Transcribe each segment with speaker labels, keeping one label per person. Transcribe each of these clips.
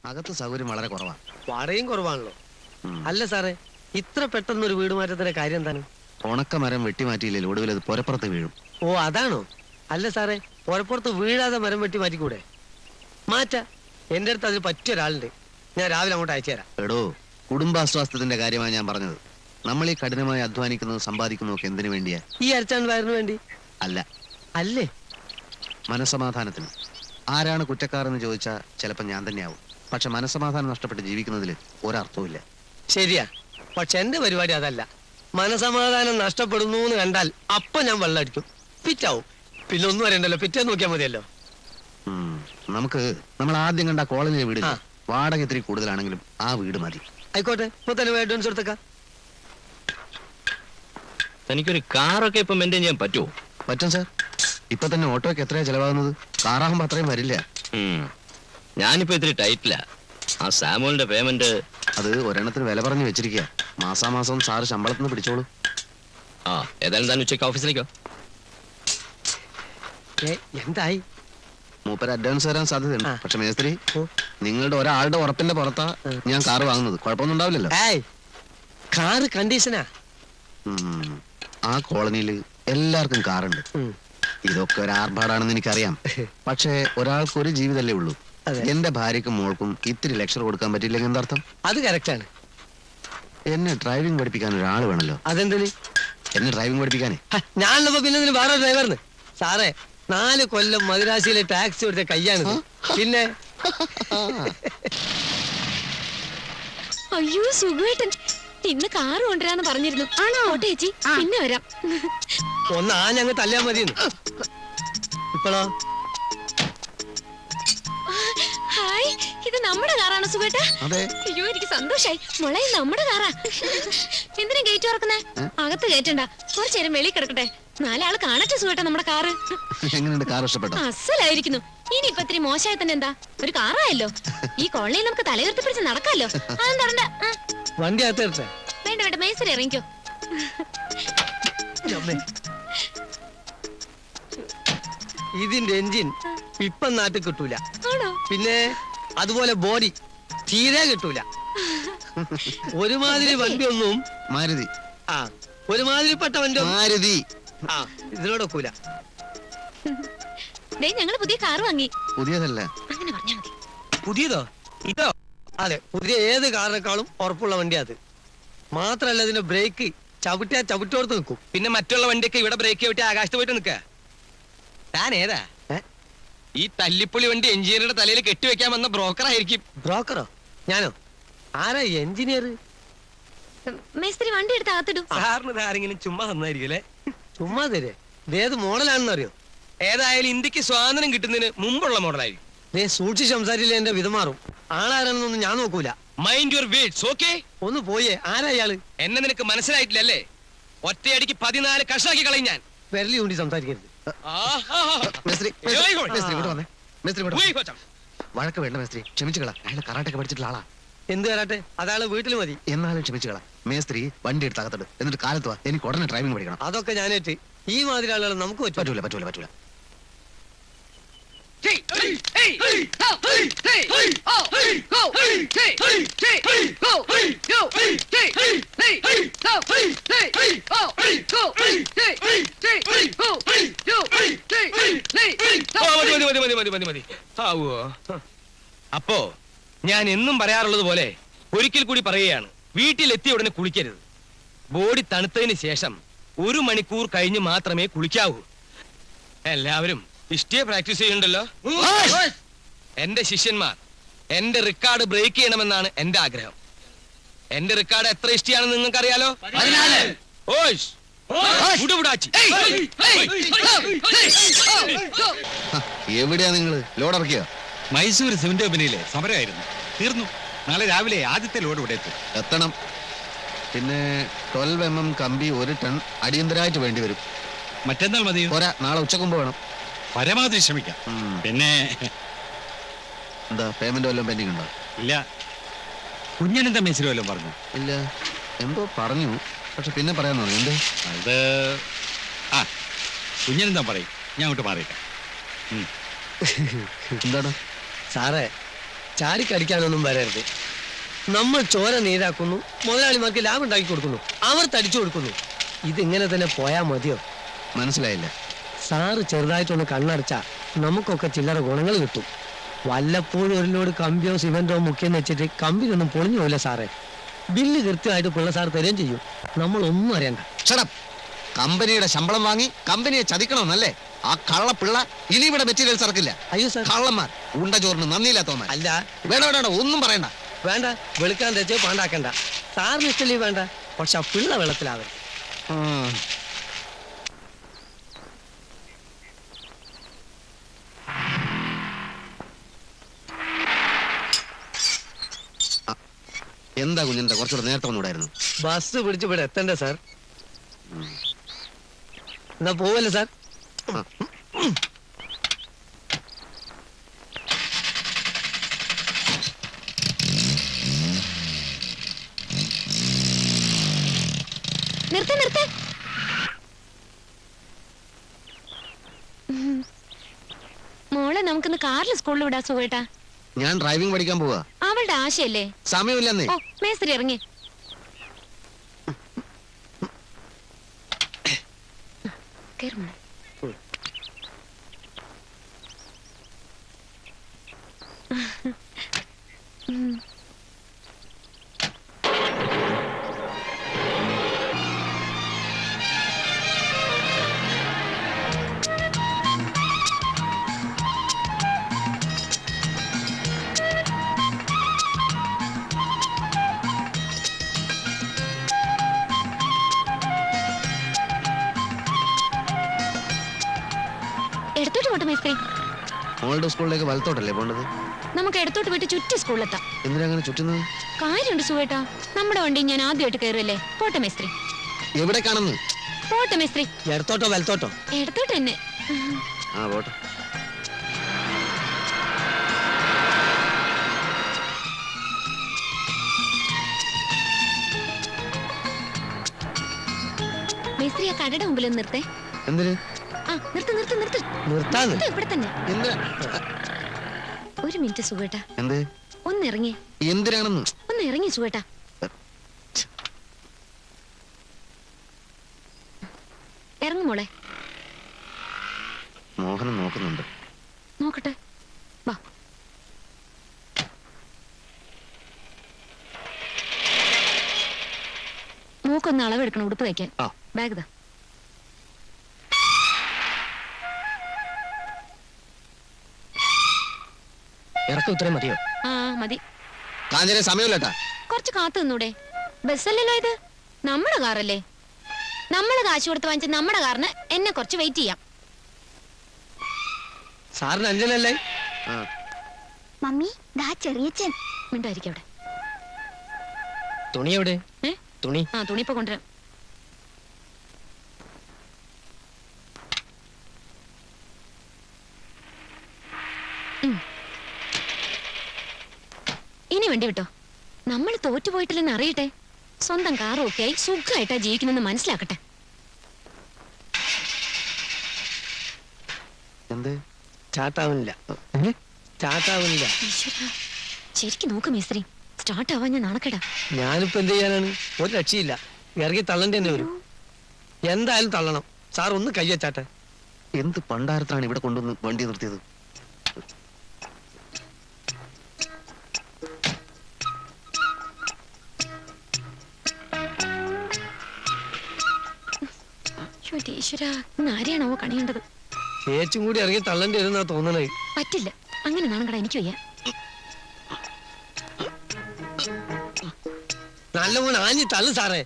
Speaker 1: അകത്ത് സൗകര്യം വളരെ കുറവാണ്
Speaker 2: വാടകയും കുറവാണല്ലോ അല്ല സാറേ ഇത്ര പെട്ടെന്ന് ഒരു വീട് മാറ്റത്തിന്റെ കാര്യം എന്താണ്
Speaker 1: ഉണക്ക മരം വെട്ടിമാറ്റിയില്ലേ ഒടുവിൽ അത് പുരപ്പുറത്ത് വീഴും
Speaker 2: ഓ അതാണോ അല്ല സാറേ പുറപ്പുറത്ത് വീഴാതെ മരം വെട്ടി മാറ്റിക്കൂടെ മാറ്റ എന്റെ അടുത്ത് അതിന് പറ്റിയ ഒരാളുണ്ട് ഞാൻ രാവിലെ അങ്ങോട്ട് അയച്ചു തരാം
Speaker 1: എടോ കുടുംബാസ്വാസ്ഥ്യത്തിന്റെ കാര്യമാണ് ഞാൻ പറഞ്ഞത് നമ്മൾ ഈ കഠിനമായി അധ്വാനിക്കുന്നതും സമ്പാദിക്കുന്നതും ഒക്കെ എന്തിനു വേണ്ടിയാ
Speaker 2: ഈ അരച്ചാണ്ട് വയറിന് വേണ്ടി
Speaker 1: അല്ല
Speaker 2: അല്ലേ
Speaker 1: മനസമാധാനത്തിന് ആരാണ് കുറ്റക്കാരെന്ന് ചോദിച്ചാൽ ചിലപ്പോൾ ഞാൻ തന്നെയാവും പക്ഷെ മനസമാധാനം നഷ്ടപ്പെട്ട് ജീവിക്കുന്നതിൽ ഒരർത്ഥവുമില്ല
Speaker 2: ശരിയാ പക്ഷെ എന്റെ പരിപാടി അതല്ല മനസമാധാനം നഷ്ടപ്പെടുന്നു എന്ന് കണ്ടാൽ അപ്പൊ ഞാൻ വെള്ളം അടിക്കും പിറ്റാവും പിന്നെ ഒന്നും അറിയണ്ടല്ലോ പിറ്റേ നോക്കിയാൽ മതിയല്ലോ
Speaker 1: ഉം. നമുക്ക് നമ്മൾ ആദ്യം കണ്ട കോളനിയിലെ വീട് വാടക ഇത്തിരി കൂടുതലാണെങ്കിലും ആ വീട് മതി
Speaker 2: ആയിക്കോട്ടെ ഇപ്പൊ തന്നെ അഡ്വാൻസ് കൊടുത്തേക്കാം
Speaker 3: തനിക്കൊരു കാറൊക്കെ ഇപ്പൊ മെയിൻറ്റെയിൻ ചെയ്യാൻ പറ്റുമോ
Speaker 1: പറ്റും സാർ ഇപ്പൊ തന്നെ ഓട്ടോയ്ക്ക് എത്രയാ ചെലവാകുന്നത് കാറാകുമ്പോ അത്രയും വരില്ല
Speaker 3: ഞാനിപ്പോ ഇത്തിരി ടൈറ്റില്ല ആ സാമുവലിന്റെ പേയ്മെന്റ്
Speaker 1: അത് ഒരെണ്ണത്തിന് വില പറഞ്ഞു വെച്ചിരിക്കുക മാസാമാസം സാറ് ശമ്പളത്തിന് പിടിച്ചോളൂ
Speaker 3: ആ ഏതായാലും താൻ ഉച്ചയ്ക്ക് ഓഫീസിലേക്കോ
Speaker 2: ഏ, എന്തായി
Speaker 1: മൂപ്പര് അഡ്വാൻസ് തരാൻ സാധ്യതയുണ്ട് പക്ഷെ മേസ്ത്രി നിങ്ങളുടെ ഒരാളുടെ ഉറപ്പിന്റെ പുറത്താ ഞാൻ കാറ് വാങ്ങുന്നത് കുഴപ്പമൊന്നും ഉണ്ടാവില്ലല്ലോ
Speaker 2: ഏയ് കാറ് കണ്ടീഷനാ
Speaker 1: ഉം. ആ കോളനിയിൽ എല്ലാവർക്കും കാറുണ്ട് ഇതൊക്കെ ഒരു ആർഭാടാണെന്ന് എനിക്കറിയാം പക്ഷേ ഒരാൾക്ക് ഒരു ജീവിതമല്ലേ ഉള്ളൂ എന്റെ ഭാര്യക്കും മോൾക്കും ഇത്തിരി ലെക്ചർ കൊടുക്കാൻ പറ്റിയില്ലെങ്കിൽ എന്താർത്ഥം
Speaker 2: അത് കറക്റ്റാണ്
Speaker 1: എന്നെ ഡ്രൈവിംഗ് പഠിപ്പിക്കാൻ ഒരാൾ വേണല്ലോ
Speaker 2: അതെന്തിന്
Speaker 1: എന്നെ ഡ്രൈവിംഗ് പഠിപ്പിക്കാനേ
Speaker 2: ഞാനുള്ളപ്പോ പിന്നെ ഇതിന് വേറെ ഡ്രൈവറിന് സാറേ നാല് കൊല്ലം മദിരാശിയിലെ ടാക്സി കൊടുത്ത കയ്യാണിത് പിന്നെ
Speaker 4: അയ്യോ സുഖമായിട്ടൻ ഇന്ന് കാറ് കൊണ്ടുവരാന്ന് പറഞ്ഞിരുന്നു ആണോ ഓട്ടെ ചേച്ചി പിന്നെ വരാം
Speaker 2: ഒന്ന് ആ ഞങ്ങൾ തല്ലാൻ മതിയെന്ന് ഇപ്പോഴോ
Speaker 4: ഹായ് ഇത് നമ്മുടെ കാറാണോ സുഖേട്ട
Speaker 1: അതെ
Speaker 4: അയ്യോ എനിക്ക് സന്തോഷായി മോളെ ഇത് നമ്മുടെ കാറാ എന്തിനാ ഗേറ്റ് തുറക്കുന്നേ അകത്ത് കയറ്റണ്ട കുറച്ചേരം വെളി കിടക്കട്ടെ നാലാള് കാണട്ടെ സുഖേട്ട നമ്മുടെ കാറ്
Speaker 1: എങ്ങനെയുണ്ട് കാർ ഇഷ്ടപ്പെട്ടോ
Speaker 4: അസലായിരിക്കുന്നു ഇനി ഇപ്പൊ ഇത്തിരി മോശമായി തന്നെ എന്താ ഒരു കാറായല്ലോ ഈ കോളനിയിൽ നമുക്ക് തലയുയർത്തി പിടിച്ച് നടക്കാലോ അതൊന്നും തരണ്ട ആ,
Speaker 2: വണ്ടി അകത്ത് ഇരട്ടെ
Speaker 4: വേണ്ട വേണ്ട മേസരി ഇറങ്ങിക്കോ
Speaker 2: അമ്മേ. ഇതിന്റെ എഞ്ചിൻ ഇപ്പം നാട്ടിൽ കിട്ടൂല
Speaker 4: ആണോ
Speaker 2: പിന്നെ അതുപോലെ ബോഡി തീരെ കിട്ടൂല ഒരുമാതിരി വണ്ടിയൊന്നും
Speaker 1: മാരുതി
Speaker 2: ആ ഒരുമാതിരിപ്പെട്ട വണ്ടി
Speaker 1: മാരുതി
Speaker 2: ആ ഇതിനോടൊക്കൂല
Speaker 4: ഡേ ഞങ്ങള് പുതിയ കാറ് വാങ്ങി
Speaker 1: പുതിയതല്ല
Speaker 4: അങ്ങനെ പറഞ്ഞാ മതി
Speaker 2: പുതിയതോ ഇതോ അതെ പുതിയ ഏത് കാറിനേക്കാളും ഉറപ്പുള്ള വണ്ടി അത് മാത്രല്ല ഇതിന്റെ ബ്രേക്ക് ചവിട്ടിയാ ചവിട്ടോർത്ത് നിൽക്കും
Speaker 5: പിന്നെ മറ്റുള്ള വണ്ടിയൊക്കെ ഇവിടെ ബ്രേക്ക് ചവിട്ടി ആകാശത്ത് പോയിട്ട് നിൽക്ക താൻ ഏതാ ഈ തല്ലിപ്പൊളി വണ്ടി എഞ്ചിനീയറുടെ തലയിൽ കെട്ടിവെക്കാൻ വന്ന ബ്രോക്കർ ആയിരിക്കും
Speaker 2: ബ്രോക്കറോ ഞാനോ ആരാ എഞ്ചിനീയർ
Speaker 4: മേസ്ത്രി വണ്ടി എടുത്ത് അകത്തിടും
Speaker 5: സാറിന് ഇത് ആരെങ്കിലും ചുമ്മാ തന്നായിരിക്കും അല്ലേ
Speaker 2: ചുമ്മാ തരേ ഇതേത് മോഡലാണെന്ന് അറിയോ
Speaker 5: ഏതായാലും ഇന്ത്യക്ക് സ്വാതന്ത്ര്യം കിട്ടുന്നതിന് മുമ്പുള്ള മോഡലായിരിക്കും
Speaker 2: ദേ സൂക്ഷിച്ച് സംസാരിച്ചില്ല എന്റെ വിധമാറും ആളാരാണെന്നൊന്നും ഞാൻ നോക്കൂല
Speaker 5: മൈൻഡ് യുവർ വേർഡ്സ് ഓക്കെ
Speaker 2: ഒന്ന് പോയേ ആരാ ഇയാള്
Speaker 5: എന്നെ നിനക്ക് മനസ്സിലായിട്ടില്ലല്ലേ ഒറ്റയടിക്ക് പതിനാല് കഷാക്കി കളയും ഞാൻ
Speaker 2: വിരലി കൊണ്ട് സംസാരിക്കരുത്
Speaker 5: ആഹാ.
Speaker 1: മേസ്ത്രി
Speaker 5: ഏയ്
Speaker 1: മേസ്ത്രി
Speaker 5: ഇങ്ങോട്ട്.
Speaker 1: മേസ്ത്രി ഇങ്ങോട്ട് വന്നേ മേസ്ത്രി ഇങ്ങോട്ട്
Speaker 5: ഉയ്
Speaker 1: വന്നേ.
Speaker 5: കൊച്ചം.
Speaker 1: വഴക്ക് വേണ്ട മേസ്ത്രി ക്ഷമിച്ചുകള അയാൾ കറാട്ടൊക്കെ പഠിച്ചിട്ടുള്ള ആളാ
Speaker 2: എന്ത് തരാട്ടെ അതാള് വീട്ടിൽ മതി
Speaker 1: എന്നാലും ക്ഷമിച്ചുകള മേസ്ത്രി വണ്ടി എടുത്ത് അകത്തിട്ട് എന്നിട്ട് കാലത്ത് വാ എനിക്ക് ഉടനെ ഡ്രൈവിംഗ് പഠിക്കണം
Speaker 2: അതൊക്കെ ഞാനേറ്റ് ഈ മാതിരി ആളുകൾ നമുക്ക് പറ്റും
Speaker 1: പറ്റൂല പറ്റൂല പറ്റൂല
Speaker 5: ഓ, മതി, മതി, മതി, മതി, മതി, മതി. ആവോ. അപ്പോ ഞാൻ എന്നും പറയാറുള്ളത് പോലെ ഒരിക്കൽ കൂടി പറയുകയാണ് വീട്ടിലെത്തിയ ഉടനെ കുളിക്കരുത് ബോഡി തണുത്തതിന് ശേഷം ഒരു മണിക്കൂർ കഴിഞ്ഞ് മാത്രമേ കുളിക്കാവൂ എല്ലാവരും ഇഷ്ടിയെ പ്രാക്ടീസ് ചെയ്യുന്നുണ്ടല്ലോ എന്റെ ശിഷ്യന്മാർ എന്റെ റെക്കോർഡ് ബ്രേക്ക് ചെയ്യണമെന്നാണ് എന്റെ ആഗ്രഹം എന്റെ റെക്കോർഡ് എത്ര ഇഷ്ടിയാണെന്ന് നിങ്ങൾക്ക് അറിയാലോ ഓയ്ഷ് ഉടുവിടാച്ചി
Speaker 1: എവിടെയാ നിങ്ങള് ലോഡ് ഇറക്കിയോ
Speaker 6: മൈസൂർ സിമന്റ് കമ്പനിയിലെ സമരമായിരുന്നു തീർന്നു നാളെ രാവിലെ ആദ്യത്തെ ലോഡ് ഇവിടെ എത്തും
Speaker 1: എത്തണം പിന്നെ ട്വൽവ് എം എം കമ്പി ഒരു ടൺ അടിയന്തരമായിട്ട് വേണ്ടി വരും
Speaker 6: മറ്റന്നാൾ മതി
Speaker 1: പോരാ നാളെ ഉച്ചക്കുമ്പ് വേണം
Speaker 6: പരമാവധി ശ്രമിക്കാം പിന്നെ
Speaker 1: എന്താ പേയ്മെന്റ് വല്ലതും പെൻഡിങ് ഉണ്ടോ
Speaker 6: ഇല്ല കുഞ്ഞനെന്താ മേസിൽ വല്ലതും പറഞ്ഞു
Speaker 1: ഇല്ല എന്തോ പറഞ്ഞു പക്ഷെ പിന്നെ പറയാൻ പറഞ്ഞു എന്ത്
Speaker 6: അത് ആ കുഞ്ഞനെന്താ പറയും ഞാൻ അങ്ങോട്ട് മാറിയിക്കാം
Speaker 1: എന്താണ്
Speaker 2: സാറേ ചാടിക്കടിക്കാനൊന്നും വരരുത് നമ്മൾ ചോര നീരാക്കുന്നു മുതലാളിമാർക്ക് ലാഭം ഉണ്ടാക്കി കൊടുക്കുന്നു അവർ തടിച്ചു കൊടുക്കുന്നു ഇതിങ്ങനെ തന്നെ പോയാ മതിയോ
Speaker 1: മനസ്സിലായില്ല
Speaker 2: സാറ് ചെറുതായിട്ടൊന്ന് കണ്ണടച്ചാ നമുക്കൊക്കെ ചില്ലറ ഗുണങ്ങൾ കിട്ടും വല്ലപ്പോഴും ഒരു ലോഡ് കമ്പിയോ സിമെന്റോ മുക്കിയെന്ന് വെച്ചിട്ട് കമ്പിയൊന്നും പൊളിഞ്ഞു പോയില്ല സാറേ ബില്ല് കൃത്യമായിട്ട് പിള്ള സാർ തരുകയും ചെയ്യും നമ്മൾ ഒന്നും അറിയണ്ട
Speaker 1: ഷടം കമ്പനിയുടെ ശമ്പളം വാങ്ങി കമ്പനിയെ ചതിക്കണമെന്നല്ലേ ആ കള്ള പിള്ള ഇനി ഇവിടെ മെറ്റീരിയൽസ് ഇറക്കില്ല
Speaker 2: അയ്യോ സാർ
Speaker 1: കള്ളന്മാർ ഉണ്ട ചോറിന് നന്ദിയില്ലാത്തവന്മാർ
Speaker 2: അല്ല
Speaker 1: വേണ്ട വേണ്ട വേണ്ട, ഒന്നും പറയണ്ട
Speaker 2: വേണ്ട വെളുക്കാൻ തെച്ച് പാണ്ടാക്കണ്ട സാറിന് ഇഷ്ടല്ലേ വേണ്ട പക്ഷെ ആ പിള്ള വെള്ളത്തിലാവരുത്
Speaker 1: ഉം. ആ, എന്താ കുഞ്ഞെന്താ കുറച്ചുകൂടെ നേരത്തെ വന്നൂടായിരുന്നു
Speaker 2: ബസ് പിടിച്ച് ഇവിടെ എത്തണ്ടേ സാർ എന്നാ പോവല്ലേ സാർ
Speaker 1: ആ.
Speaker 4: നിർത്ത് നിർത്ത് ഉം. മോളെ നമുക്കിന്ന് കാറിൽ സ്കൂളിൽ വിടാ സുഖേട്ടാ
Speaker 1: ഞാൻ ഡ്രൈവിംഗ് പഠിക്കാൻ പോവാ
Speaker 4: അവളുടെ ആശയല്ലേ
Speaker 1: സമയമില്ലെന്നേ
Speaker 4: ഓ മേസ്ത്രി ഇറങ്ങി കേറ് മോളെ. ഉം. എടുത്തോട്ട് പോട്ടെ മേസ്ത്രി
Speaker 1: മോളുടെ സ്കൂളിലേക്ക് വലത്തോട്ടല്ലേ പോണ്ടത്
Speaker 4: നമുക്ക് എടുത്തോട്ട് പോയിട്ട് ചുറ്റി സ്കൂളിലെത്താം
Speaker 1: എന്തിനാ അങ്ങനെ ചുറ്റുന്നത്
Speaker 4: കാര്യമുണ്ട് സുഖേട്ടാ നമ്മുടെ വണ്ടി ഞാൻ ആദ്യമായിട്ട് കയറുമല്ലേ പോട്ടെ മേസ്ത്രി
Speaker 1: എവിടെ കാണുന്നു
Speaker 4: പോട്ടെ മേസ്ത്രി
Speaker 2: ഇടത്തോട്ടോ വലത്തോട്ടോ
Speaker 4: എടുത്തോട്ട് തന്നെ
Speaker 1: ആ പോട്ടെ
Speaker 4: മേസ്ത്രി ആ കടയുടെ മുമ്പിൽ ഒന്ന് നിർത്തേ
Speaker 1: എന്തിന്
Speaker 4: ആ നിർത്ത് നിർത്ത് നിർത്ത്
Speaker 2: നിർത്താന്ന്
Speaker 4: നിർത്ത് ഇവിടെ തന്നെ
Speaker 1: എന്തിനാ
Speaker 4: ഒരു മിനിറ്റ് സുഖേട്ടാ
Speaker 1: എന്ത്
Speaker 4: ഒന്ന് ഇറങ്ങി
Speaker 1: എന്തിനാണെന്ന്
Speaker 4: ഒന്ന് ഇറങ്ങി സുഖേട്ടാ ഇറങ്ങു മോളെ
Speaker 1: മോഹനം നോക്കുന്നുണ്ട്
Speaker 4: നോക്കട്ടെ വാ മൂക്കൊന്ന് അളവെടുക്കണം ഉടുപ്പ് തയ്ക്കാൻ
Speaker 1: ആ.
Speaker 4: ബാഗ് താ
Speaker 2: ഇറക്കം ഇത്രയും മതിയോ
Speaker 4: ആ മതി
Speaker 1: കാഞ്ചന സമയമില്ലട്ടാ
Speaker 4: കുറച്ച് കാത്തു നിന്നൂടെ ബസ്സല്ലല്ലോ ഇത് നമ്മുടെ കാറല്ലേ നമ്മള് കാശ് കൊടുത്ത് വാങ്ങിച്ച നമ്മുടെ കാറിന് എന്നെ കുറച്ച് വെയിറ്റ് ചെയ്യാം
Speaker 2: സാറിന് അഞ്ചനല്ലേ
Speaker 1: ആ
Speaker 7: മമ്മി ദാ ചെറിയച്ചൻ
Speaker 4: മിണ്ടായിരിക്കും അവിടെ
Speaker 2: തുണി എവിടെ
Speaker 4: ഏ
Speaker 2: തുണി
Speaker 4: ആ തുണിപ്പോ കൊണ്ടുവരാം ഉം. ഇനി വണ്ടി വിട്ടോ നമ്മൾ തോറ്റുപോയിട്ടില്ലെന്ന് അറിയട്ടെ സ്വന്തം കാറും ഒക്കെ ആയി സുഖമായിട്ടാ ജീവിക്കുന്നെന്ന് മനസ്സിലാക്കട്ടെ
Speaker 1: എന്ത്
Speaker 2: ചാട്ടാവുന്നില്ല ചാട്ടാവുന്നില്ല
Speaker 4: ഈശ്വരാ, ശരിക്കും നോക്ക് മിസ്ത്രി സ്റ്റാർട്ട് ആവാൻ ഞാൻ നാണക്കേടാ
Speaker 2: ഞാനിപ്പോ എന്ത് ചെയ്യാനാണ് ഒരു രക്ഷയില്ല ഇറങ്ങി തള്ളണ്ട തന്നെ വരും എന്തായാലും തള്ളണം സാർ ഒന്ന് കയ്യച്ചാട്ടെ
Speaker 1: എന്ത് പണ്ടാരത്താണ് ഇവിടെ കൊണ്ടുവന്ന് വണ്ടി നിർത്തിയത്
Speaker 4: അയ്യോ, എൻ്റെ ഈശ്വരാ ഇന്ന് ആരെയാണാവോ കണിയേണ്ടത്
Speaker 2: ചേച്ചും കൂടി ഇറങ്ങി തള്ളണ്ടി വരുന്നാ തോന്നണേ
Speaker 4: പറ്റില്ല അങ്ങനെ നാണക്കട എനിക്ക് വയ്യ
Speaker 2: നല്ല മോൻ ആഞ്ഞി തള്ളു സാറേ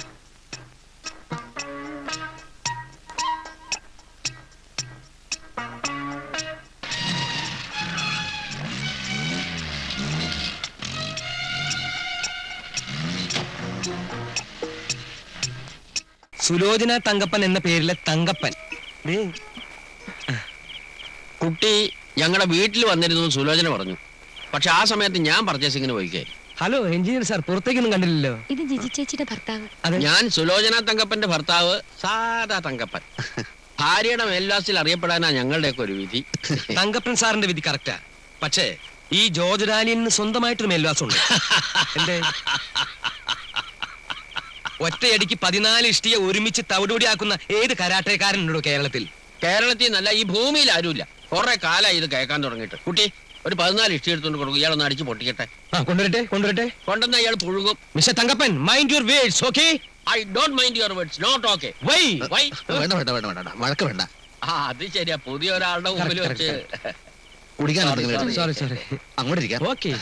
Speaker 2: സുലോചന തങ്കപ്പൻ എന്ന പേരിലെ തങ്കപ്പൻ ദേ,
Speaker 8: കുട്ടി ഞങ്ങളുടെ വീട്ടിൽ വന്നിരുന്നു എന്ന് സുലോചന പറഞ്ഞു പക്ഷെ ആ സമയത്ത് ഞാൻ പർച്ചേസിങ്ങിന് പോയിക്കേ
Speaker 2: ഹലോ എഞ്ചിനീയർ സാർ പുറത്തേക്കൊന്നും കണ്ടില്ലല്ലോ
Speaker 4: ഇത് ജിജി ചേച്ചിയുടെ ഭർത്താവ്
Speaker 2: അതെ
Speaker 8: ഞാൻ സുലോചന തങ്കപ്പന്റെ ഭർത്താവ് സാധാ തങ്കപ്പൻ ഭാര്യയുടെ മേൽവാസിൽ അറിയപ്പെടാനാ ഞങ്ങളുടെയൊക്കെ ഒരു വിധി
Speaker 5: തങ്കപ്പൻ സാറിന്റെ വിധി കറക്റ്റാ പക്ഷേ ഈ ജോർജ് ഡാനിയലിന് സ്വന്തമായിട്ടൊരു മേൽവാസമുണ്ട് എന്തേ ഒറ്റയടിക്ക് പതിനാല് ഇഷ്ടിയെ ഒരുമിച്ച് തവിടുപൊടിയാക്കുന്ന ഏത് കരാട്ടേക്കാരനുണ്ടോ കേരളത്തിൽ
Speaker 8: കേരളത്തിൽ നല്ല ഈ ഭൂമിയിൽ ആരുമില്ല കുറെ കാലമായി ഇത് കേൾക്കാൻ തുടങ്ങിയിട്ട് കുട്ടി ഒരു പതിനാല് ഇഷ്ടി എടുത്തോണ്ട് കൊടുക്കും ഇയാളൊന്ന് അടിച്ച് പൊട്ടിക്കട്ടെ
Speaker 5: ആ കൊണ്ടുവരട്ടെ കൊണ്ടുവരട്ടെ
Speaker 8: കൊണ്ടുവന്ന ഇയാൾ പുഴുകും
Speaker 5: mister Thankappan mind your words okay
Speaker 8: I don't mind your words not okay
Speaker 5: why
Speaker 8: why
Speaker 1: വേണ്ട വേണ്ട വേണ്ട വേണ്ട വഴക്ക് വേണ്ട
Speaker 8: ആ അത് ശരിയാ പുതിയ ഒരാളുടെ മുമ്പിൽ വെച്ച്
Speaker 1: കുടിക്കാൻ എന്തെങ്കിലും എടുത്ത്
Speaker 5: സോറി സോറി
Speaker 1: അങ്ങോട്ട് ഇരിക്കാം
Speaker 5: ഓക്കെ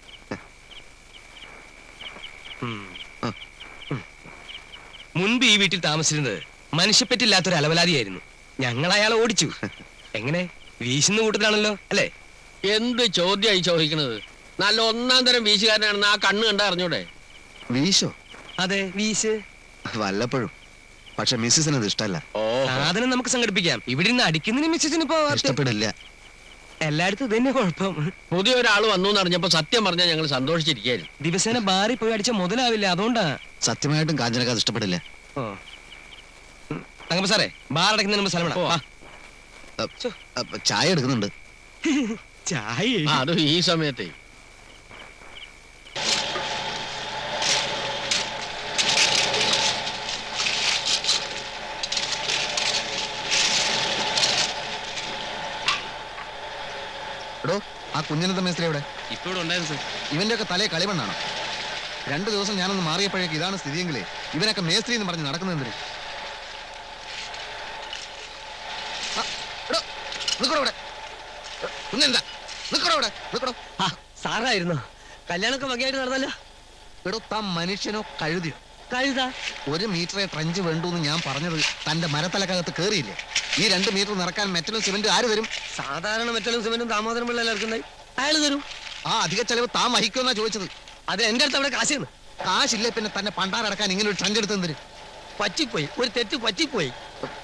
Speaker 5: മുൻപ് ഈ വീട്ടിൽ താമസിച്ചിരുന്നത് മനുഷ്യപ്പറ്റില്ലാത്തൊരു അലവലാതിയായിരുന്നു ഞങ്ങൾ അയാളെ ഓടിച്ചു എങ്ങനെ വീശുന്ന കൂട്ടത്തിലാണല്ലോ അല്ലേ
Speaker 8: എന്ത് ചോദ്യമായി ചോദിക്കണത് നല്ല ഒന്നാം തരം വീശുകാരനാണെന്ന് ആ കണ്ണ് കണ്ട അറിഞ്ഞൂടെ
Speaker 1: വീശോ
Speaker 5: അതെ വീശ്
Speaker 1: വല്ലപ്പോഴും പക്ഷെ മിസ്സിസിന് അത് ഇഷ്ടമല്ല
Speaker 8: ഓ
Speaker 5: സാധനം നമുക്ക് സംഘടിപ്പിക്കാം ഇവിടെ നിന്ന് അടിക്കുന്നതിന് മിസ്സിന് ഇപ്പോ
Speaker 1: ഇഷ്ടപ്പെടില്ല
Speaker 5: എല്ലായിടത്തും ഇത് തന്നെ കുഴപ്പം
Speaker 8: പുതിയ ഒരാൾ വന്നു എന്ന് അറിഞ്ഞപ്പോ സത്യം പറഞ്ഞാൽ ഞങ്ങൾ സന്തോഷിച്ചിരിക്കുകയായിരുന്നു
Speaker 5: ദിവസേന ബാറിൽ പോയി അടിച്ച മുതലാവില്ല അതുകൊണ്ടാ
Speaker 1: സത്യമായിട്ടും കാഞ്ചനക്ക് അത് ഇഷ്ടപ്പെടില്ല
Speaker 5: ഓ ഉം. തങ്കപ്പ സാറേ ബാർ അടയ്ക്കുന്നതിന് മുമ്പ് സ്ഥലം
Speaker 8: ഓ.
Speaker 5: വിടാം.
Speaker 1: അ, അ, ചായ എടുക്കുന്നുണ്ട്
Speaker 5: ചായ
Speaker 8: ആ, അതും ഈ സമയത്തെ
Speaker 1: എടോ ആ കുഞ്ഞനത്തെ മേസ്ത്രി എവിടെ
Speaker 6: ഇപ്പൊ ഇവിടെ ഉണ്ടായിരുന്നു സർ
Speaker 1: ഇവന്റെ ഒക്കെ തലേ കളിമണ്ണാണോ രണ്ടു ദിവസം ഞാനൊന്ന് മാറിയപ്പോഴേക്ക് ഇതാണ് സ്ഥിതിയെങ്കിലേ ഇവനൊക്കെ മേസ്ത്രി എന്ന് പറഞ്ഞ് നടക്കുന്നത് എന്തിന് ആ, എടോ, നിക്കടോ ഇവിടെ. എ, കുഞ്ഞനെന്താ നിക്കടോ ഇവിടെ നിക്കടോ
Speaker 2: ആ സാറായിരുന്നോ കല്യാണമൊക്കെ വകയായിട്ട് നടന്നല്ലോ
Speaker 1: എടോ താൻ മനുഷ്യനോ കഴുതിയോ
Speaker 2: കഴുതാ
Speaker 1: ഒരു മീറ്ററെ ട്രഞ്ച് വേണ്ടു എന്ന് ഞാൻ പറഞ്ഞത് തന്റെ മരത്തലക്കകത്ത് കേറിയില്ലേ ഈ രണ്ട് മീറ്റർ നിറക്കാൻ മെറ്റലും സിമെന്റും ആര് തരും
Speaker 2: സാധാരണ മെറ്റലും സിമെന്റും ദാമോദരം പിള്ളേർ ഇറക്കുന്നത് അയാൾ തരും
Speaker 1: ആ അധിക ചെലവ് താൻ വഹിക്കുമെന്നാ ചോദിച്ചത്
Speaker 2: അത് എന്റെ അടുത്ത് അവിടെ കാശിന്ന്
Speaker 1: കാശില്ലേ പിന്നെ തന്നെ പണ്ടാറടക്കാൻ ഇങ്ങനെ ഒരു ട്രഞ്ച് എടുത്ത് എന്തിന്
Speaker 2: പറ്റിപ്പോയി ഒരു തെറ്റ് പറ്റിപ്പോയി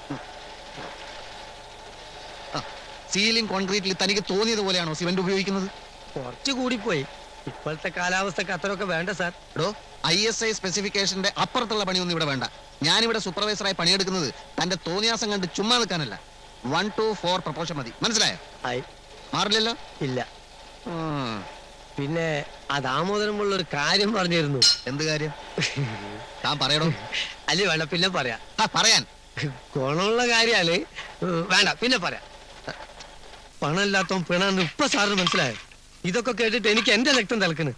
Speaker 1: സീലിംഗ് കോൺക്രീറ്റിൽ തനിക്ക് തോന്നിയത് പോലെയാണോ സിമെന്റ് ഉപയോഗിക്കുന്നത്
Speaker 2: കുറച്ച് കൂടിപ്പോയി ഇപ്പോഴത്തെ കാലാവസ്ഥക്ക് അത്രയൊക്കെ വേണ്ട സാർ
Speaker 1: എടോ ഐ എസ് ഐ സ്പെസിഫിക്കേഷന്റെ അപ്പുറത്തുള്ള പണിയൊന്നും ഇവിടെ വേണ്ട ഞാനിവിടെ സൂപ്പർവൈസറായി പണിയെടുക്കുന്നത് തന്റെ തോന്നിയാസം കണ്ട് ചുമ്മാ നിൽക്കാനല്ല വൺ ടു ഫോർ പ്രപ്പോഷൻ മതി മനസ്സിലായോ
Speaker 2: ആയി
Speaker 1: മാറില്ലല്ലോ
Speaker 2: ഇല്ല
Speaker 1: ഉം.
Speaker 2: പിന്നെ ആ ദാമോദരം പിള്ള ഒരു കാര്യം പറഞ്ഞിരുന്നു
Speaker 1: എന്ത് കാര്യം താൻ പറയടോ
Speaker 2: അല്ലേ വേണ്ട പിന്നെ പറയാം
Speaker 1: ആ പറയാൻ
Speaker 2: ഗുണമുള്ള കാര്യാണ് ഉം, വേണ്ട പിന്നെ പറയാം പണമില്ലാത്തവൻ പിണന്ന് ഇപ്പൊ സാറിന് മനസ്സിലായോ ഇതൊക്കെ കേട്ടിട്ട് എനിക്ക് എന്റെ രക്തം തിളക്കണ്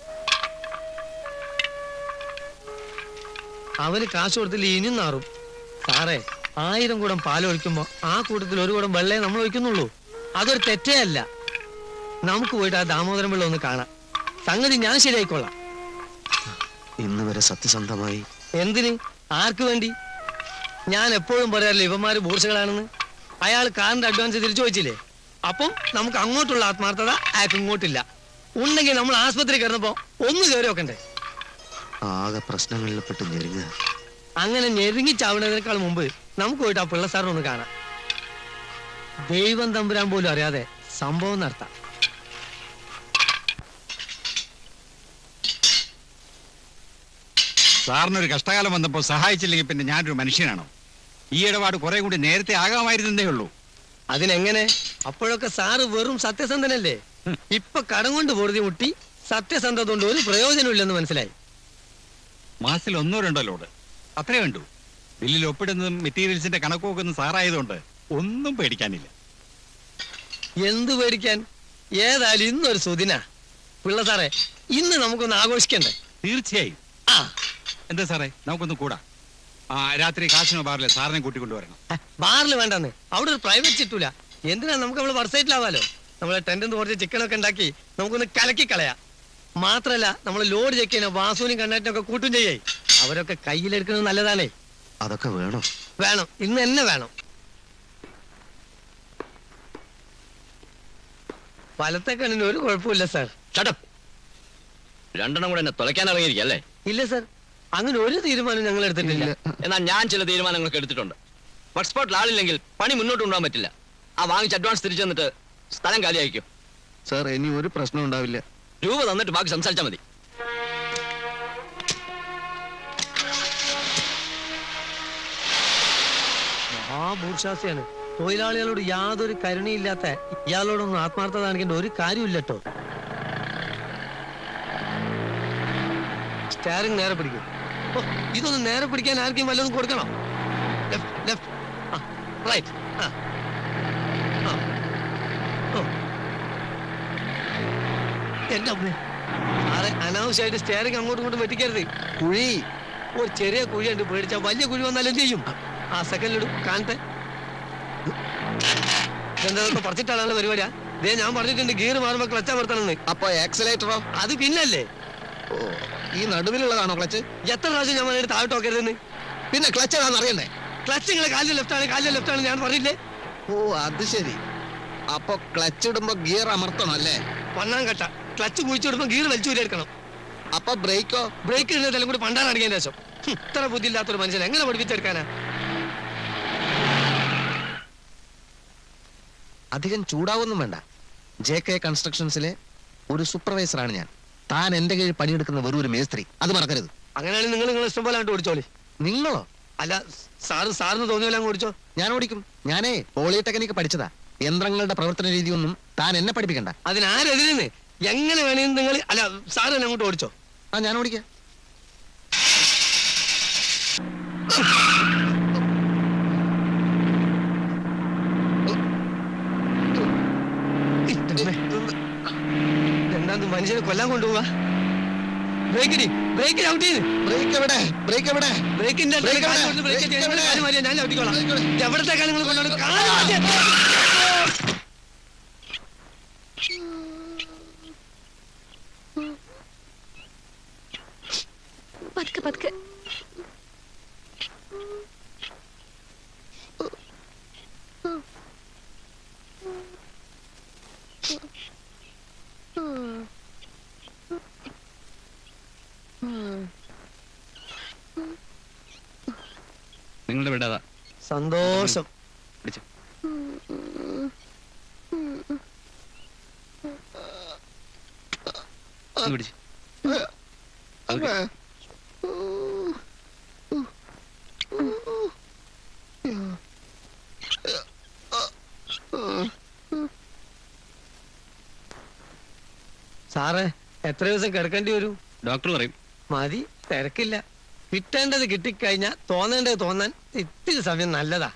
Speaker 2: അവന് കാശ് കൊടുത്തില്ല ഇനിയും നാറും സാറേ ആയിരം കൂടം പാലൊഴിക്കുമ്പോ ആ കൂട്ടത്തിൽ ഒരു കൂടം വെള്ളേ നമ്മൾ ഒഴിക്കുന്നുള്ളൂ അതൊരു തെറ്റേ അല്ല നമുക്ക് പോയിട്ട് ആ ദാമോദരം വെള്ളം ഒന്ന് കാണാം സംഗതി ഞാൻ ശരിയായിക്കൊള്ളാം
Speaker 1: ഇന്ന് വരെ സത്യസന്ധമായി
Speaker 2: എന്തിന് ആർക്ക് വേണ്ടി ഞാൻ എപ്പോഴും പറയാറില്ല ഇവന്മാര് ബൂർഷകളാണെന്ന് അയാൾ കാറിന്റെ അഡ്വാൻസ് തിരിച്ചു ചോദിച്ചില്ലേ അപ്പം നമുക്ക് അങ്ങോട്ടുള്ള ആത്മാർത്ഥത അയാൾക്ക് ഇങ്ങോട്ടില്ല ഉണ്ടെങ്കിൽ നമ്മൾ ആസ്പത്രി കിടന്നപ്പോ ഒന്ന് കയറി വെക്കണ്ടേ
Speaker 1: ആകെ പ്രശ്നങ്ങളിൽ പെട്ട് ഞെരുങ്ങുക
Speaker 2: അങ്ങനെ ഞെരുങ്ങി ചാവുന്നതിനേക്കാൾ മുമ്പ് നമുക്ക് പോയിട്ട് ആ പിള്ള സാറിനെ ഒന്ന് കാണാം ദൈവം തമ്പുരാൻ പോലും അറിയാതെ സംഭവം നടത്താം
Speaker 6: സാറിനൊരു കഷ്ടകാലം വന്നപ്പോൾ സഹായിച്ചില്ലെങ്കിൽ പിന്നെ ഞാനൊരു മനുഷ്യനാണോ ഈ ഇടപാട് കുറെ കൂടി നേരത്തെ ആകാമായിരുന്നേ ഉള്ളൂ
Speaker 2: അതിനെങ്ങനെ അപ്പോഴൊക്കെ സാറ് വെറും സത്യസന്ധനല്ലേ ഇപ്പൊ കടം കൊണ്ട് പൊറുതി മുട്ടി സത്യസന്ധത കൊണ്ട് ഒരു പ്രയോജനമില്ലെന്ന് മനസ്സിലായി
Speaker 6: മാസത്തിൽ ഒന്നോ രണ്ടോ ലോഡ് അത്രേ വേണ്ടു ബില്ലിൽ ഒപ്പിടുന്നതും മെറ്റീരിയൽസിന്റെ കണക്ക് നോക്കുന്നതും സാറായതുകൊണ്ട് ഒന്നും പേടിക്കാനില്ല
Speaker 2: എന്തു പേടിക്കാൻ ഏതായാലും ഇന്നൊരു സുദിന പിള്ള സാറേ ഇന്ന് നമുക്കൊന്ന് ആഘോഷിക്കണ്ടേ
Speaker 6: തീർച്ചയായും
Speaker 2: ആ
Speaker 6: എന്താ സാറേ നമുക്കൊന്ന് കൂടാ ആ രാത്രി കാശിനോ ബാറിലെ സാറിനെ കൂട്ടിക്കൊണ്ടുവരണം
Speaker 2: ബാറിൽ വേണ്ടെന്ന് അവിടെ ഒരു പ്രൈവറ്റ് ചിറ്റൂല എന്തിനാ നമുക്ക് നമ്മള് വർസൈറ്റിലാവാലോ നമ്മളെ ടെന്റിന്ന് കുറച്ച് ചിക്കനൊക്കെ ഉണ്ടാക്കി നമുക്കൊന്ന് കലക്കി കളയാം മാത്രല്ല നമ്മൾ ലോഡ് ചെക്ക് ചെയ്യുന്ന വാസുവിനും കണ്ണാറ്റിനൊക്കെ കൂട്ടും ചെയ്യേ അവരൊക്കെ കയ്യിലെടുക്കുന്നത് നല്ലതാണേ
Speaker 1: അതൊക്കെ വേണോ
Speaker 2: വേണം ഇന്ന് തന്നെ വേണം വലത്തെ കണ്ണിന് ഒരു കുഴപ്പമില്ല സാർ
Speaker 3: ഷട്ടപ്പ് രണ്ടെണ്ണം കൂടെ എന്നെ തുലയ്ക്കാൻ ഇറങ്ങിയിരിക്കും അല്ലേ
Speaker 2: ഇല്ല സാർ അങ്ങനെ ഒരു തീരുമാനം ഞങ്ങൾ എടുത്തിട്ടില്ല
Speaker 3: എന്നാൽ ഞാൻ ചില തീരുമാനങ്ങളൊക്കെ എടുത്തിട്ടുണ്ട് വർക്ക് സ്പോട്ടിൽ ആളില്ലെങ്കിൽ പണി മുന്നോട്ട് കൊണ്ടുപോകാൻ പറ്റില്ല ആ വാങ്ങിച്ച അഡ്വാൻസ് തിരിച്ചു തന്നിട്ട് സ്ഥലം കാലിയായിരിക്കും
Speaker 1: സാർ ഇനി ഒരു പ്രശ്നം ഉണ്ടാവില്ല
Speaker 3: രൂപ തന്നിട്ട് ബാക്കി സംസാരിച്ചാൽ മതി
Speaker 2: ആ ഭൂഷാസിയാണ് തൊഴിലാളികളോട് യാതൊരു കരുണയില്ലാത്ത ഇയാളോടൊന്നും ആത്മാർത്ഥത കാണിക്കേണ്ട ഒരു കാര്യമില്ല കേട്ടോ സ്റ്റാറിങ് നേരെ പിടിക്കും ഓ, ഇതൊന്ന് നേരെ പിടിക്കാൻ ആർക്കും വല്ലതും കൊടുക്കണം ലെഫ്റ്റ് ലെഫ്റ്റ് ആ റൈറ്റ് ആ ആ. ഓ. എന്റെ അമ്മേ സാറെ അനാവശ്യമായിട്ട് സ്റ്റാറിങ് അങ്ങോട്ടും ഇങ്ങോട്ടും വെട്ടിക്കരുത് കുഴി ഒരു ചെറിയ കുഴി ഉണ്ട് പേടിച്ചാൽ വലിയ കുഴി വന്നാലും എന്ത് ചെയ്യും ആ സെക്കൻഡിലിടും കാണട്ടെ ഇതെന്താ പറിച്ചിട്ടാണ് പരിപാടിയാ ദേ ഞാൻ പറഞ്ഞിട്ടുണ്ട് ഗിയർ മാറുമ്പോ ക്ലച്ച് അമർത്തണമെന്ന്
Speaker 1: അപ്പൊ ആക്സിലേറ്ററോ
Speaker 2: അത് പിന്നല്ലേ
Speaker 1: ഓ ഈ നടുവിലുള്ളതാണോ ക്ലച്ച്
Speaker 2: എത്ര പ്രാവശ്യം ഞാൻ പറഞ്ഞിട്ട് താഴോട്ട് നോക്കരുതെന്ന്
Speaker 1: പിന്നെ ക്ലച്ച് ഏതാണെന്ന് അറിയണ്ടേ
Speaker 2: ക്ലച്ച് നിങ്ങളെ കാലിൽ ലെഫ്റ്റ് ആണ് കാലിൽ ലെഫ്റ്റ് ആണ് ഞാൻ പറഞ്ഞില്ലേ
Speaker 1: ഓ അത് ശരി അപ്പൊ ക്ലച്ച് ഇടുമ്പോ ഗിയർ അമർത്തണം അല്ലേ
Speaker 2: പണ്ണാൻ കട്ട ക്ലച്ച് കുഴിച്ചിടുമ്പോ ഗിയർ വലിച്ചു എടുക്കണം
Speaker 1: അപ്പൊ ബ്രേക്കോ
Speaker 2: ബ്രേക്ക് ഇടുന്നതെല്ലാം കൂടി പണ്ടാൻ അടിക്കാൻ ശേഷം ഹും, ഇത്ര ബുദ്ധിയില്ലാത്തൊരു മനുഷ്യൻ എങ്ങനെ പഠിപ്പിച്ചെടുക്കാനാ
Speaker 1: അധികം ചൂടാവൊന്നും വേണ്ട ജെ കെ കൺസ്ട്രക്ഷൻസിലെ ഒരു സൂപ്പർവൈസറാണ് ഞാൻ താൻ എന്റെ കീഴിൽ പണിയെടുക്കുന്ന വെറും ഒരു മേസ്ത്രി അത് മറക്കരുത്
Speaker 2: അങ്ങനെയാണെങ്കിൽ നിങ്ങൾ നിങ്ങൾ ഇഷ്ടം പോലെ അങ്ങോട്ട് ഓടിച്ചോളി
Speaker 1: നിങ്ങളോ
Speaker 2: അല്ല സാറ് സാറിന് തോന്നിയ പോലെ അങ്ങ് ഓടിച്ചോ
Speaker 1: ഞാൻ ഓടിക്കും ഞാനേ പോളിടെക്നിക്ക് പഠിച്ചതാ യന്ത്രങ്ങളുടെ പ്രവർത്തന രീതിയൊന്നും താൻ എന്നെ പഠിപ്പിക്കണ്ട
Speaker 2: അതിനാരെതിരെന്ന് എങ്ങനെ വേണമെങ്കിൽ നിങ്ങൾ അല്ല സാറ് തന്നെ അങ്ങോട്ട് ഓടിച്ചോ
Speaker 1: ആ ഞാൻ ഓടിക്കാം
Speaker 2: എന്താ മനുഷ്യനെ കൊല്ലാൻ കൊണ്ടുപോവാ ബ്രേക്കിന് ബ്രേക്കിന് ഔട്ട് ചെയ്ത്
Speaker 1: ബ്രേക്ക് എവിടെ ബ്രേക്ക് എവിടെ
Speaker 2: ബ്രേക്കിന്റെ
Speaker 1: Brake എവിടെ?
Speaker 2: ബ്രേക്ക്
Speaker 1: Brake
Speaker 2: ചെയ്യാൻ
Speaker 1: എവിടെ?
Speaker 2: കാല് മാറ്റിയാ ഞാൻ ഔട്ടിക്കോളാം
Speaker 1: Brake എവിടെ?
Speaker 2: എവിടത്തെ നിങ്ങൾ കൊണ്ടോണ്ട് കാല് മാറ്റിയാ
Speaker 4: പതുക്കെ പതുക്കെ
Speaker 6: നിങ്ങളുടെ വിടാതാ
Speaker 2: സന്തോഷം
Speaker 6: പിടിച്ചു പിടിച്ചു
Speaker 2: സാറേ എത്ര ദിവസം കിടക്കേണ്ടി വരും
Speaker 6: ഡോക്ടർ പറയും
Speaker 2: മതി തിരക്കില്ല കിട്ടേണ്ടത് കിട്ടിക്കഴിഞ്ഞാ തോന്നേണ്ടത് തോന്നാൻ ഇത്തിരി സമയം നല്ലതാ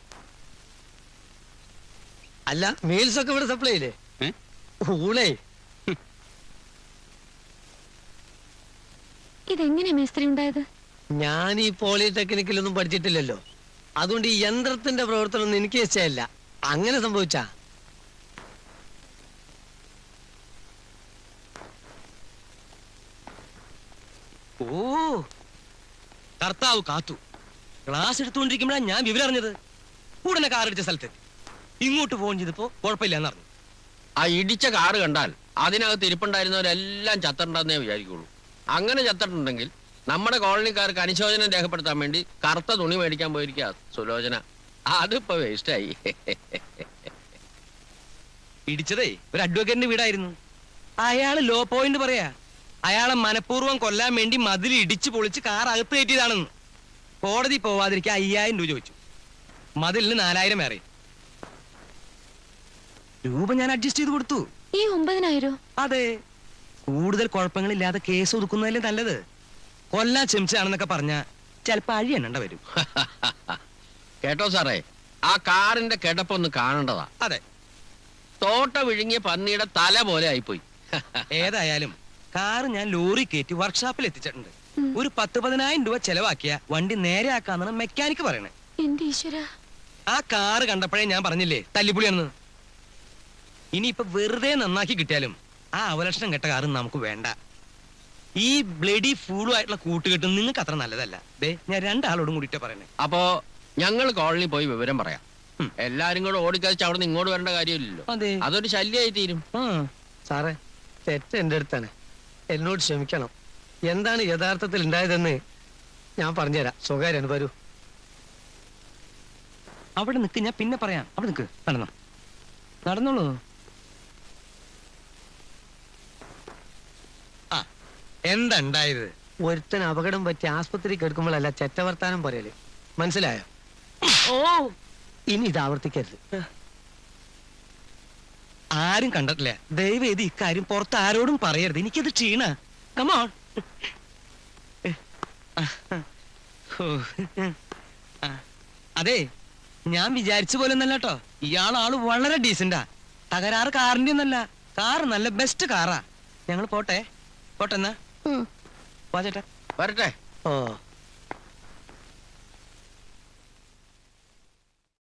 Speaker 2: അല്ല മീൽസ് ഒക്കെ ഇവിടെ സപ്ലൈ ഇല്ലേ
Speaker 6: ഏ?
Speaker 2: ഊണേ
Speaker 4: ഇതെങ്ങനെ മേസ്ത്രി ഉണ്ടായത്
Speaker 2: ഞാൻ ഈ പോളിടെക്നിക്കിലൊന്നും പഠിച്ചിട്ടില്ലല്ലോ അതുകൊണ്ട് ഈ യന്ത്രത്തിന്റെ പ്രവർത്തനം ഒന്നും എനിക്ക് ഇഷ്ടമല്ല അങ്ങനെ സംഭവിച്ചാ
Speaker 5: ഓ കർത്താവ് കാത്തു ക്ലാസ് എടുത്തുകൊണ്ടിരിക്കുമ്പോഴാണ് ഞാൻ വിവരം അറിഞ്ഞത് ഉടനെ കാർ അടിച്ച സ്ഥലത്ത് ഇങ്ങോട്ട് ഫോൺ ചെയ്തപ്പോ കുഴപ്പമില്ലെന്ന് അറിഞ്ഞു
Speaker 8: ആ ഇടിച്ച കാറ് കണ്ടാൽ അതിനകത്ത് ഇരിപ്പുണ്ടായിരുന്നവരെല്ലാം ചത്തണ്ടെന്നേ വിചാരിക്കുള്ളൂ അങ്ങനെ ചത്തിട്ടുണ്ടെങ്കിൽ നമ്മുടെ കോളനിക്കാർക്ക് അനുശോചനം രേഖപ്പെടുത്താൻ വേണ്ടി കറുത്ത തുണി മേടിക്കാൻ പോയിരിക്കുക സുലോചന അതിപ്പോ വേസ്റ്റായി
Speaker 5: ഇടിച്ചതേ ഒരു അഡ്വക്കേറ്റിന്റെ വീടായിരുന്നു അയാള് ലോ പോയിന്റ് പറയാ അയാളെ മനഃപൂർവ്വം കൊല്ലാൻ വേണ്ടി മതിൽ ഇടിച്ചു പൊളിച്ച് കാർ അകത്ത് കയറ്റിയതാണെന്ന് കോടതി പോവാതിരിക്കാൻ അയ്യായിരം രൂപ ചോദിച്ചു മതിലിന് നാലായിരം വേറെ രൂപ ഞാൻ അഡ്ജസ്റ്റ് ചെയ്ത് കൊടുത്തു
Speaker 4: ഈ ഒമ്പതിനായിരോ
Speaker 5: അതെ കൂടുതൽ കുഴപ്പങ്ങളില്ലാതെ കേസ് ഒതുക്കുന്നതല്ലേ നല്ലത് കൊല്ലാൻ ശ്രമിച്ചതാണെന്നൊക്കെ പറഞ്ഞ ചിലപ്പോ അഴി എണ്ണണ്ട വരും
Speaker 8: കേട്ടോ സാറേ ആ കാറിന്റെ കിടപ്പൊന്ന് കാണേണ്ടതാ
Speaker 5: അതെ
Speaker 8: തോട്ട വിഴുങ്ങിയ പന്നിയുടെ തല പോലെ ആയിപ്പോയി
Speaker 5: ഏതായാലും കാറ് ഞാൻ ലോറി കയറ്റി വർക്ക്ഷോപ്പിൽ എത്തിച്ചിട്ടുണ്ട് ഒരു പത്ത് പതിനായിരം രൂപ ചെലവാക്കിയ വണ്ടി നേരെ ആക്കാന്നാണ് മെക്കാനിക്ക് പറയണേ
Speaker 4: എന്റെ ഈശ്വര
Speaker 5: ആ കാറ് കണ്ടപ്പോഴേ ഞാൻ പറഞ്ഞില്ലേ തല്ലിപ്പുളിയാണെന്ന് ഇനിയിപ്പൊ വെറുതെ നന്നാക്കി കിട്ടിയാലും ആ അവലക്ഷണം കെട്ട കാറ് നമുക്ക് വേണ്ട ഈ ബ്ലഡി ഫൂളും ആയിട്ടുള്ള കൂട്ടുകെട്ടും നിങ്ങൾക്ക് അത്ര നല്ലതല്ല ദേ ഞാൻ രണ്ടാളോടും കൂടിയിട്ടാ പറയണേ
Speaker 8: അപ്പോ ഞങ്ങൾ കോളനി പോയി വിവരം പറയാം
Speaker 5: ഉം.
Speaker 8: എല്ലാരും കൂടെ ഓടിക്കളിച്ച് അവിടെ നിന്ന് ഇങ്ങോട്ട് വരേണ്ട കാര്യമില്ലല്ലോ
Speaker 5: അതെ
Speaker 8: അതൊരു ശല്യമായി തീരും
Speaker 5: ആ
Speaker 2: സാറേ തെറ്റ് എൻ്റെ അടുത്താണ് എന്നോട് ക്ഷമിക്കണം എന്താണ് യഥാർത്ഥത്തിൽ ഉണ്ടായതെന്ന് ഞാൻ പറഞ്ഞുതരാം സ്വകാര്യാണ് വരൂ
Speaker 5: അവിടെ നിക്ക് ഞാൻ പിന്നെ പറയാം അവിടെ നിക്ക് നടന്നോ നടന്നോളൂ ആ എന്താ ഉണ്ടായത്
Speaker 2: ഒരുത്തൻ അപകടം പറ്റി ആസ്പത്രി കിടക്കുമ്പോഴല്ല ചെറ്റവർത്താനം പറയല് മനസ്സിലായോ
Speaker 5: ഓ
Speaker 2: ഇനി ഇത് ആവർത്തിക്കരുത്
Speaker 5: ആരും കണ്ടിട്ടില്ല ദയവേദി ഇക്കാര്യം പുറത്ത് ആരോടും പറയരുത് എനിക്കത് ക്ഷീണ കമോൺ ഓ. ആ. അതെ ഞാൻ വിചാരിച്ച പോലെ ഒന്നല്ല കേട്ടോ ഇയാൾ ആള് വളരെ ഡീസന്റാ തകരാറ് കാറിന്റെ ഒന്നല്ല കാർ നല്ല ബെസ്റ്റ് കാറാ ഞങ്ങൾ പോട്ടെ പോട്ടെ എന്നാ
Speaker 7: ഉം.
Speaker 5: വാ ചേട്ടാ
Speaker 8: വരട്ടെ
Speaker 2: ഓ